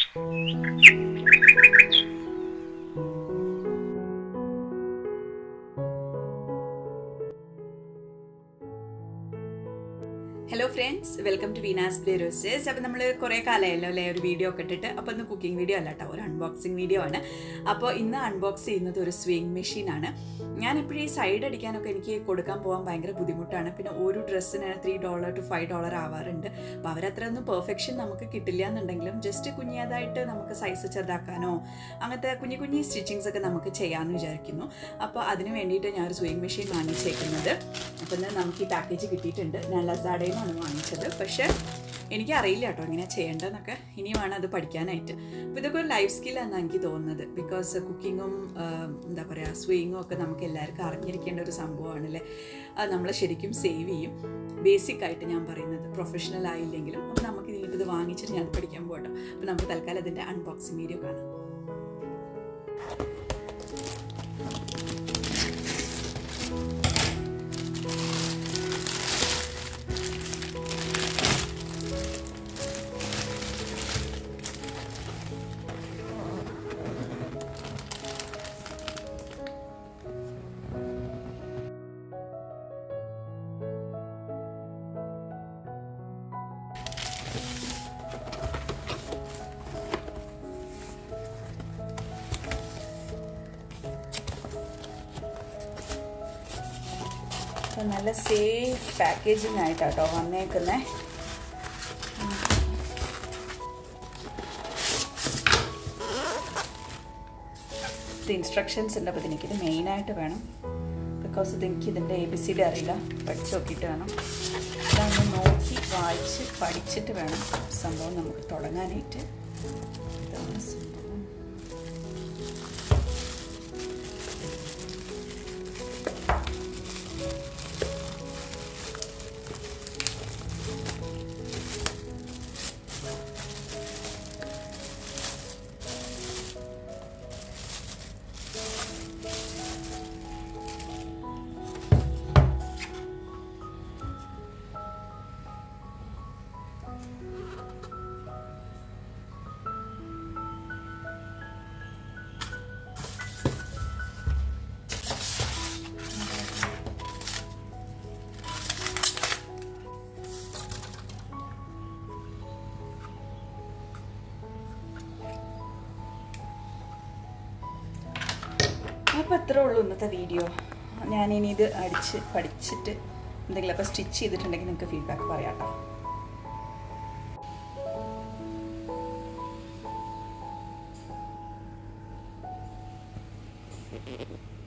Hello friends welcome to Veena's play roses അപ്പോൾ നമ്മൾ കുറേ കാലമായല്ലോ അല്ലേ ഒരു വീഡിയോ ഒക്കെ ഇട്ടിട്ട് അപ്പോൾ ഇന്ന് കുക്കിംഗ് വീഡിയോ അല്ല കേട്ടോ ഒരു അൺബോക്സിങ് വീഡിയോ ആണ് അപ്പോൾ ഇന്ന് അൺബോക്സ് ചെയ്യുന്നത് ഒരു സ്വിങ് മെഷീനാണ് ഞാൻ ഇപ്പോഴും ഈ സൈഡ് അടിക്കാനൊക്കെ എനിക്ക് കൊടുക്കാൻ പോകാൻ ഭയങ്കര ബുദ്ധിമുട്ടാണ് പിന്നെ ഒരു ഡ്രസ്സിന് three dollar two five dollar ആവാറുണ്ട് അപ്പോൾ അവരത്രയൊന്നും പെർഫെക്ഷൻ നമുക്ക് കിട്ടില്ല എന്നുണ്ടെങ്കിലും ജസ്റ്റ് കുഞ്ഞതായിട്ട് നമുക്ക് സൈസ് ചെറുതാക്കാനോ അങ്ങനത്തെ കുഞ്ഞു കുഞ്ഞു സ്റ്റിച്ചിങ്സ് ഒക്കെ നമുക്ക് ചെയ്യാമെന്ന് വിചാരിക്കുന്നു അപ്പോൾ അതിന് വേണ്ടിയിട്ട് ഞാൻ ഒരു സ്വിങ് മെഷീൻ വാങ്ങിച്ചേക്കുന്നത് അപ്പോൾ ഇന്ന് നമുക്ക് ഈ പാക്കേജ് കിട്ടിയിട്ടുണ്ട് ഞാൻ ലസാഡയിൽ നിന്നാണ് വാങ്ങിച്ചത് പക്ഷേ എനിക്കറിയില്ല കേട്ടോ എങ്ങനെയാണ് ചെയ്യേണ്ടതെന്നൊക്കെ ഇനിയുമാണ് അത് പഠിക്കാനായിട്ട് അപ്പോൾ ഇതൊക്കെ ഒരു ലൈഫ് സ്കില്ലാണെന്നാണ് എനിക്ക് തോന്നുന്നത് ബിക്കോസ് കുക്കിങ്ങും എന്താ പറയുക സ്വിങ്ങും ഒക്കെ നമുക്ക് എല്ലാവർക്കും അറിഞ്ഞിരിക്കേണ്ട ഒരു സംഭവമാണല്ലേ അത് നമ്മളെ ശരിക്കും സേവ് ചെയ്യും ബേസിക് ആയിട്ട് ഞാൻ പറയുന്നത് പ്രൊഫഷണൽ ആയില്ലെങ്കിലും അപ്പോൾ നമുക്ക് ഇനിയിപ്പോൾ ഇത് വാങ്ങിച്ചിട്ട് ഞാൻ പഠിക്കാൻ പോകട്ടോ അപ്പോൾ നമുക്ക് തൽക്കാലം അതിൻ്റെ അൺബോക്സിങ് വീഡിയോ കാണാം അപ്പോൾ നല്ല സേഫ് പാക്കേജിങ് ആയിട്ടാട്ടോ വന്നേക്കുന്നത് ഇത് ഇൻസ്ട്രക്ഷൻസ് ഉണ്ട് അപ്പോൾ എനിക്കിത് മെയിനായിട്ട് വേണം ബിക്കോസ് ഇത് എനിക്ക് ഇതിൻ്റെ എ ബി സി ഡി അറിയില്ല പഠിച്ച് നോക്കിയിട്ട് വേണം ഇതൊന്ന് നോക്കി വായിച്ച് പഠിച്ചിട്ട് വേണം സംഭവം നമുക്ക് തുടങ്ങാനായിട്ട് ഇതാണ് സംഭവം അപ്പോൾ ഇത്രേ ഉള്ളൂ ഇന്നത്തെ വീഡിയോ ഞാനിനി ഇത് അടിച്ച് പഠിച്ചിട്ട് എന്തെങ്കിലുമൊക്കെ സ്റ്റിച്ച് ചെയ്തിട്ടുണ്ടെങ്കിൽ നിങ്ങൾക്ക് ഫീഡ്ബാക്ക് പറയാം കേട്ടോ Thank you.